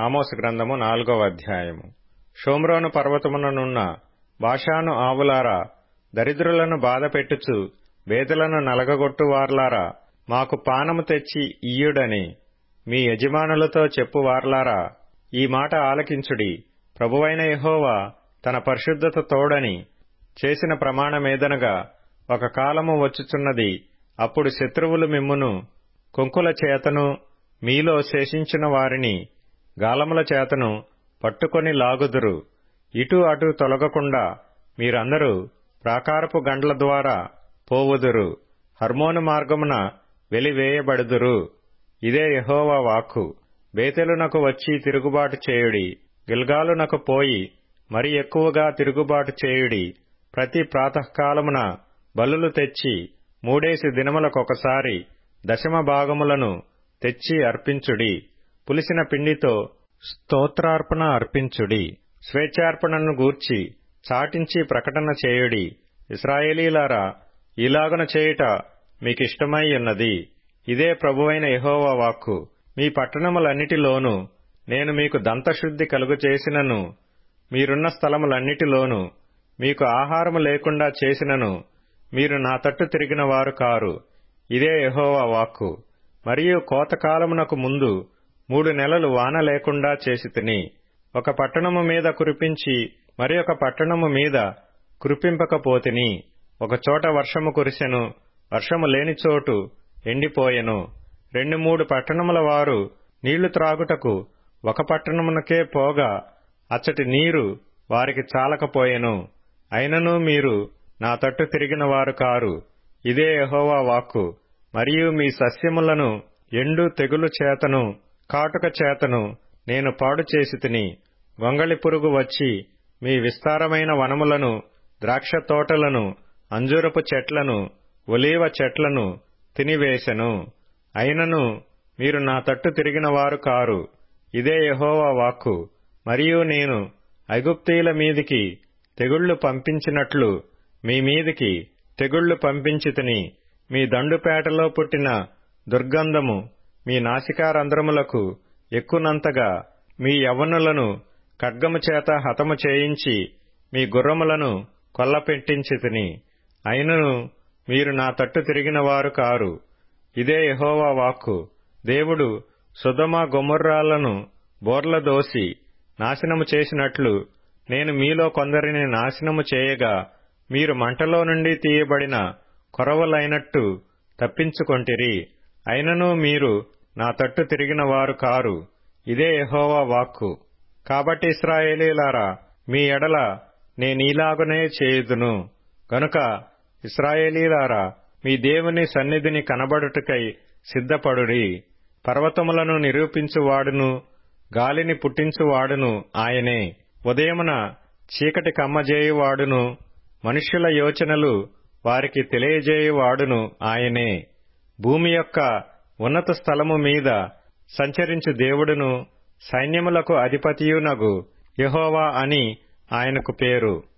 ఆమోస్ గ్రంథము నాలుగవ అధ్యాయము షోమ్రోను పర్వతముననున్న బాషాను ఆవులారా దరిద్రులను బాధపెట్టుచు బేదలను నలగగొట్టువార్లారా మాకు పానము తెచ్చి ఇయ్యుడని మీ యజమానులతో చెప్పువార్లారా ఈ మాట ఆలకించుడి ప్రభువైన యెహోవా తన పరిశుద్ధత తోడని చేసిన ప్రమాణమేదనగా ఒక కాలము వచ్చుచున్నది అప్పుడు శత్రువులు మిమ్మును కొంకుల చేతను మీలో శేషించిన వారిని గాలముల చేతను పట్టుకొని లాగుదురు ఇటు అటు తొలగకుండా మీరందరూ ప్రాకారపు గండ్ల ద్వారా పోవుదురు హర్మోను మార్గమున వెలివేయబడుదురు ఇదే యెహోవా వాక్కు బేతెలునకు వచ్చి తిరుగుబాటు చేయుడి గిల్గాలునకు పోయి మరి ఎక్కువగా తిరుగుబాటు చేయుడి ప్రతి ప్రాతకాలమున బలులు తెచ్చి మూడేసి దినములకొకసారి దశమ భాగములను తెచ్చి అర్పించుడి పులిసిన పిండితో స్తోత్రార్పణ అర్పించుడి స్వేచ్ఛార్పణను గూర్చి చాటించి ప్రకటన చేయుడి ఇస్రాయేలీలారా ఇలాగున చేయుట మీకిష్టమై ఉన్నది ఇదే ప్రభువైన యెహోవా వాక్కు మీ పట్టణములన్నిటిలోనూ నేను మీకు దంతశుద్ధి కలుగు చేసినను మీరున్న స్థలములన్నిటిలోనూ మీకు ఆహారము లేకుండా చేసినను మీరు నా తట్టు తిరిగిన వారు కారు ఇదే యెహోవా వాక్కు మరియు కోతకాలమునకు ముందు మూడు నెలలు వాన లేకుండా చేసి తిని ఒక పట్టణము మీద కురిపించి మరి ఒక పట్టణము మీద కురిపింపకపోతిని ఒక చోట వర్షము కురిసెను వర్షము లేని చోటు ఎండిపోయెను రెండు మూడు పట్టణముల వారు నీళ్లు త్రాగుటకు ఒక పట్టణమునకే పోగా అచ్చటి నీరు వారికి చాలకపోయెను అయినను మీరు నా తట్టు తిరిగిన వారు కారు ఇదే యహోవా వాక్కు మరియు మీ సస్యములను ఎండు తెగులు చేతను కాటుక చేతను నేను పాడు చేసి తిని గొంగళి పురుగు వచ్చి మీ విస్తారమైన వనములను ద్రాక్ష తోటలను అంజూరపు చెట్లను ఒలీవ చెట్లను తినివేశెను అయినను మీరు నా తట్టు తిరిగిన వారు కారు ఇదే యహోవా వాక్కు మరియు నేను ఐగుప్తీయుల మీదికి తెగుళ్లు పంపించినట్లు మీ మీదికి తెగుళ్లు పంపించితిని మీ దండుపేటలో పుట్టిన దుర్గంధము మీ నాసికారంధ్రములకు ఎక్కునంతగా మీ యవ్వనులను ఖడ్గము చేత హతము చేయించి మీ గుర్రములను కొల్లపెట్టించితిని అయినను మీరు నా తట్టు తిరిగిన వారు కారు ఇదే యహోవా వాక్కు దేవుడు సుధమ గొమర్రాలను బోర్ల దోసి నాశనము చేసినట్లు నేను మీలో కొందరిని నాశనము చేయగా మీరు మంటలో నుండి తీయబడిన కొరవలైనట్టు తప్పించుకొంటిరి అయినను మీరు నా తట్టు తిరిగిన వారు కారు ఇదే యహోవా వాక్కు కాబట్టి ఇస్రాయేలీలారా మీ ఎడల నేనీలాగునే చేయుదును గనుక ఇస్రాయేలీలారా మీ దేవుని సన్నిధిని కనబడుటకై సిద్ధపడుడి పర్వతములను నిరూపించువాడును గాలిని పుట్టించువాడును ఆయనే ఉదయమున చీకటి కమ్మజేయువాడును మనుష్యుల యోచనలు వారికి తెలియజేయువాడును ఆయనే భూమి యొక్క ఉన్నత స్థలము మీద సంచరించు దేవుడును సైన్యములకు అధిపతియునగు యహోవా అని ఆయనకు పేరు